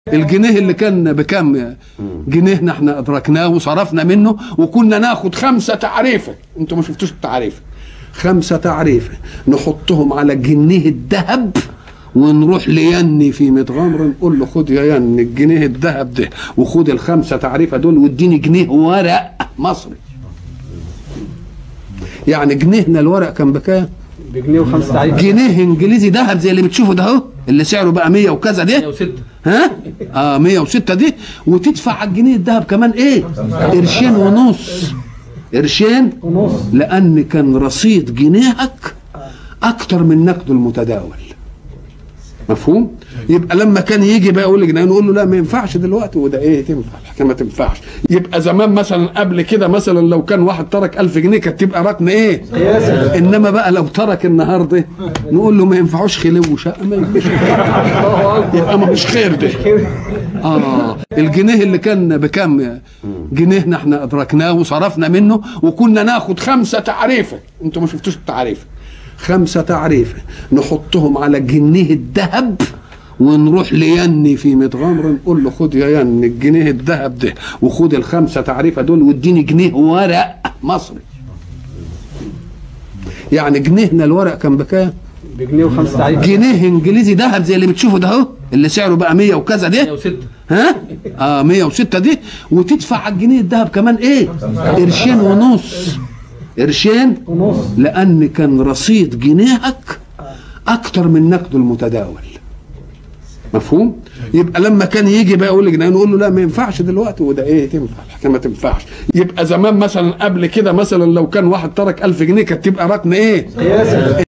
الجنيه اللي كان بكام جنيه نحن ادركناه وصرفنا منه وكنا ناخد خمسه تعريفه انتوا ما شفتوش التعريفه خمسه تعريفه نحطهم على جنيه الذهب ونروح ليني في متغمر نقول له خد يا ين الجنيه الذهب ده وخد الخمسه تعريفه دول واديني جنيه ورق مصري يعني جنيهنا الورق كان بكام؟ بجنيه وخمسة تعريف جنيه انجليزي ذهب زي اللي بتشوفه ده اهو اللي سعره بقى 100 وكذا ده 106 ها اه 106 دي وتدفع على الجنيه الذهب كمان ايه قرشين ونص قرشين ونص لان كان رصيد جنيهك اكتر من نقده المتداول مفهوم يبقى لما كان يجي بقى يقول لجنيه نقول له لا ما ينفعش دلوقتي وده ايه تنفع الحكايه ما تنفعش يبقى زمان مثلا قبل كده مثلا لو كان واحد ترك 1000 جنيه كانت تبقى رقم ايه قياسي انما بقى لو ترك النهارده نقول له ما ينفعوش خلو وشقه ما ينفعش الله اكبر يبقى ما مش خير ده اه الجنيه اللي كان بكام جنيه نحن ادركناه وصرفنا منه وكنا ناخد خمسه تعريفه انتوا ما شفتوش التعريفه خمسه تعريفه نحطهم على جنيه الذهب ونروح ليني في متغمر نقول له خد يا ين الجنيه الذهب ده وخد الخمسه تعريفه دول واديني جنيه ورق مصري يعني جنيهنا الورق كان بكام؟ بجنيه وخمسة تعريف جنيه انجليزي ذهب زي اللي بتشوفه ده اهو اللي سعره بقى 100 وكذا ده 106 ها اه 106 دي وتدفع على الجنيه الذهب كمان ايه قرشين ونص قرشين ونص لان كان رصيد جنيهك اكتر من نقده المتداول مفهوم يبقى لما كان يجي بقى يقول لجنيه نقول له لا ما ينفعش دلوقتي وده ايه تنفع الحكايه ما تنفعش يبقى زمان مثلا قبل كده مثلا لو كان واحد ترك 1000 جنيه كانت تبقى رقم ايه قياسي